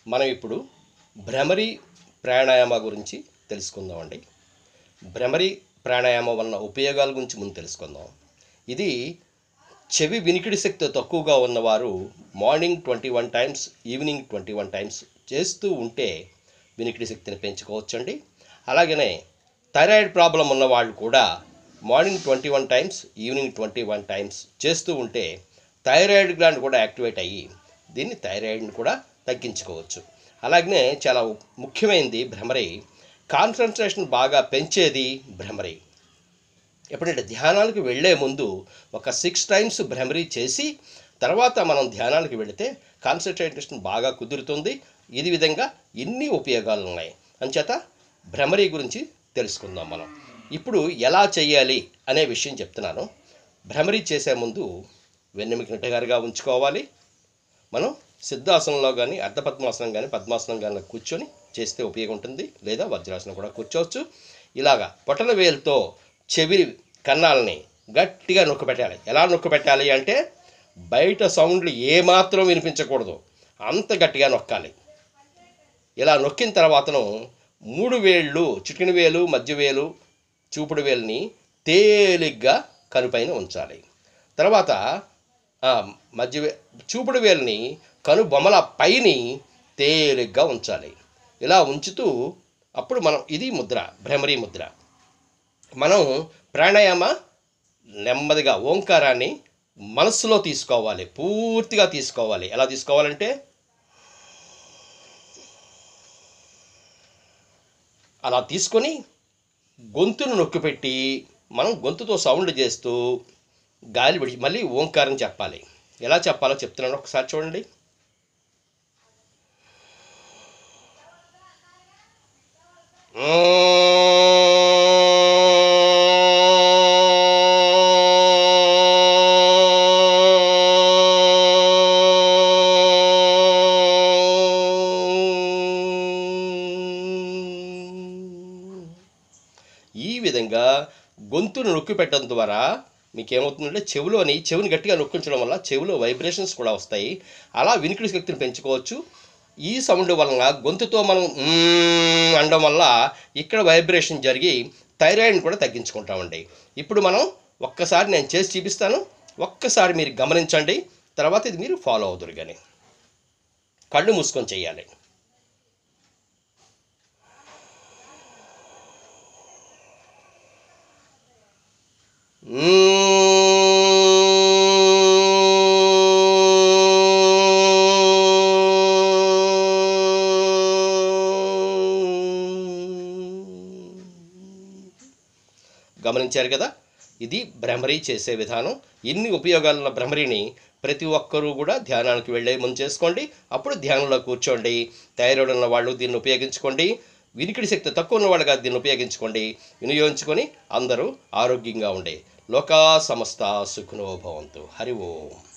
మనం ఇప్పుడు భ్రమరి ప్రాణాయామ గురించి తెలుసుకుందామండి భ్రమరి ప్రాణాయామం వలన ఉపయోగాల గురించి ముందు తెలుసుకుందాం ఇది చెవి వినికిడి శక్తి తక్కువగా ఉన్నవారు morning twenty one times evening twenty one times చేస్తూ ఉంటే వినికిడి శక్తిని పెంచుకోవచ్చండి అలాగనే థైరాయిడ్ ప్రాబ్లం ఉన్న వాళ్ళు కూడా morning twenty one times evening twenty one times చేస్తూ ఉంటే థైరాయిడ్ గ్లాండ్ కూడా యాక్టివేట్ అయ్యి దీన్ని థైరాయిడ్ని కూడా తగ్గించుకోవచ్చు అలాగనే చాలా ముఖ్యమైనది భ్రమరి కాన్సన్ట్రేషన్ బాగా పెంచేది భ్రమరి ఎప్పుడంటే ధ్యానాలకు వెళ్ళే ముందు ఒక సిక్స్ టైమ్స్ భ్రమరీ చేసి తర్వాత మనం ధ్యానానికి వెళితే కాన్సన్ట్రేషన్ బాగా కుదురుతుంది ఇది విధంగా ఎన్ని ఉపయోగాలు ఉన్నాయి అంచేత భ్రమరీ గురించి తెలుసుకుందాం మనం ఇప్పుడు ఎలా చేయాలి అనే విషయం చెప్తున్నాను భ్రమరీ చేసే ముందు వెన్నెముక నిటగారుగా ఉంచుకోవాలి మనం సిద్ధాసనంలో కానీ అర్ధపద్మాసనం కానీ పద్మాసనం కానీ కూర్చొని చేస్తే ఉపయోగం ఉంటుంది లేదా వజ్రాసనం కూడా కూర్చోవచ్చు ఇలాగా పొటల వేలుతో చెవి కన్నాలని గట్టిగా నొక్కిపెట్టాలి ఎలా నొక్కిపెట్టాలి అంటే బయట సౌండ్లు ఏమాత్రం వినిపించకూడదు అంత గట్టిగా నొక్కాలి ఇలా నొక్కిన తర్వాతను మూడు వేళ్ళు చిటికిన వేలు మధ్య వేలు చూపుడు వేలుని తేలిగ్గా కనుపైన ఉంచాలి తర్వాత ఆ, మధ్య వే- చూపుడు వేలుని కను బొమ్మల పైని తేలిగ్గా ఉంచాలి ఇలా ఉంచుతూ అప్పుడు మనం ఇది ముద్ర భ్రమరీ ముద్ర మనం ప్రాణాయామ నెమ్మదిగా ఓంకారాన్ని మనస్సులో తీసుకోవాలి పూర్తిగా తీసుకోవాలి ఎలా తీసుకోవాలంటే అలా తీసుకొని గొంతును నొక్కిపెట్టి మనం గొంతుతో సౌండ్ చేస్తూ గాలి విడి మళ్ళీ ఓంకారం చెప్పాలి ఎలా చెప్పాలో చెప్తున్నాను ఒకసారి చూడండి ఈ విధంగా గొంతును నొక్కి పెట్టడం ద్వారా మీకు ఏమవుతుందంటే చెవిలోని చెవిని గట్టిగా నొక్కించడం వల్ల చెవిలో వైబ్రేషన్స్ కూడా వస్తాయి అలా వినికిడి శక్తిని పెంచుకోవచ్చు ఈ సౌండ్ వలన గొంతుతో మనం మ్మ్ అనడం వల్ల ఇక్కడ వైబ్రేషన్ జరిగి థైరాయిడ్ని కూడా తగ్గించుకుంటామండి ఇప్పుడు మనం ఒక్కసారి నేను చేసి చూపిస్తాను ఒక్కసారి మీరు గమనించండి తర్వాత ఇది మీరు ఫాలో అవుదురు కానీ కళ్ళు మూసుకొని చేయాలి గమనించారు కదా ఇది భ్రమరీ చేసే విధానం ఇన్ని ఉపయోగాలున్న భ్రమరిని ప్రతి ఒక్కరూ కూడా ధ్యానానికి వెళ్ళే ముందు చేసుకోండి అప్పుడు ధ్యానంలో కూర్చోండి థైరాయిడ్ ఉన్న వాళ్ళు దీన్ని ఉపయోగించుకోండి వినికిడి శక్తి తక్కువ ఉన్న వాళ్ళగా దీన్ని ఉపయోగించుకోండి వినియోగించుకొని అందరూ ఆరోగ్యంగా ఉండే లోకా సమస్త సుఖనో భవంతు హరి ఓం